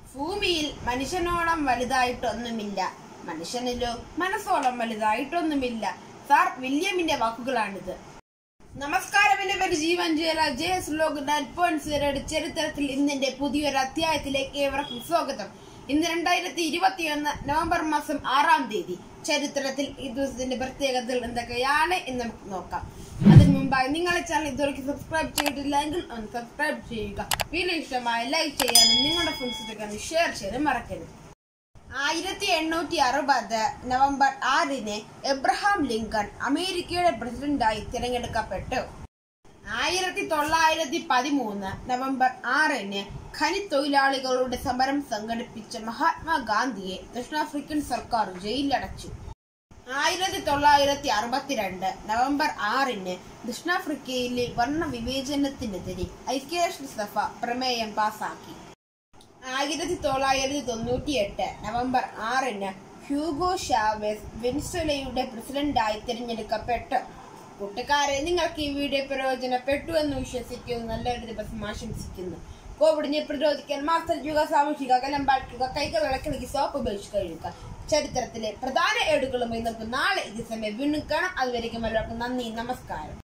ഭൂമിയിൽ മനുഷ്യനോളം വലുതായിട്ടൊന്നുമില്ല മനുഷ്യനിലോ മനസ്സോളം വലുതായിട്ടൊന്നുമില്ല സാർ വില്യമിന്റെ വാക്കുകളാണിത് നമസ്കാരം എന്റെ പേര് ജീവൻ ജയല J S log nine point സീറോയുടെ ചരിത്രത്തിൽ ഇന്നിന്റെ പുതിയൊരു അധ്യായത്തിലേക്ക് ഏവർക്കും സ്വാഗതം ഇന്ന് രണ്ടായിരത്തി ഇരുപത്തിയൊന്ന് നവംബർ മാസം ആറാം തീയതി ചരിത്രത്തിൽ ഈ ദിവസത്തിന്റെ പ്രത്യേകതകൾ എന്തൊക്കെയാണ് എന്ന് നമുക്ക് നോക്കാം അതിനു മുമ്പായി നിങ്ങളെ ചാനൽ ഇതുവരെ സബ്സ്ക്രൈബ് ചെയ്തിട്ടില്ലെങ്കിൽ ഒന്ന് സബ്സ്ക്രൈബ് ചെയ്യുക വീഡിയോ ഇഷ്ടമായി ലൈക്ക് ചെയ്യാനും നിങ്ങളുടെ ഫ്രണ്ട്സിനൊക്കെ ഷെയർ ചെയ്യാനും മറക്കരുത് ആയിരത്തി എണ്ണൂറ്റി അറുപത് നവംബർ ആറിന് എബ്രഹാം ലിങ്കൺ അമേരിക്കയുടെ പ്രസിഡന്റായി തിരഞ്ഞെടുക്കപ്പെട്ടു ആയിരത്തി തൊള്ളായിരത്തി പതിമൂന്ന് നവംബർ ആറിന് ഖനിത്തൊഴിലാളികളുടെ സമരം സംഘടിപ്പിച്ച മഹാത്മാഗാന്ധിയെ ദക്ഷിണാഫ്രിക്കൻ സർക്കാർ ജയിലിലടച്ചു ആയിരത്തി തൊള്ളായിരത്തി അറുപത്തിരണ്ട് നവംബർ ആറിന് ദക്ഷിണാഫ്രിക്കയിലെ വർണ്ണ വിവേചനത്തിനെതിരെ ഐക്യരാഷ്ട്രസഭ പ്രമേയം പാസാക്കി ആയിരത്തി തൊള്ളായിരത്തി തൊണ്ണൂറ്റി എട്ട് നവംബർ ആറിന് ഹ്യൂഗോ ഷാവേസ് വെനിസ്വലയുടെ പ്രസിഡന്റായി തിരഞ്ഞെടുക്കപ്പെട്ടു കൂട്ടുകാരെ നിങ്ങൾക്ക് ഈ വീഡിയോ പ്രയോജനപ്പെട്ടു എന്ന് വിശ്വസിക്കുന്നു നല്ലൊരു ദിവസം ആശംസിക്കുന്നു കോവിഡിനെ പ്രതിരോധിക്കാൻ മാസ്ക് ധരിക്കുക സാമൂഹിക അകലം പാലിക്കുക കൈകൾ വിളക്കിളക്കി സോപ്പ് ഉപയോഗിച്ച് കഴിയുക ചരിത്രത്തിലെ പ്രധാന ഏടുകളുമായി നമുക്ക് നാളെ ഇതേ സമയം വീണ്ടും കാണാം അതുവരേക്കും എല്ലാവർക്കും നന്ദി നമസ്കാരം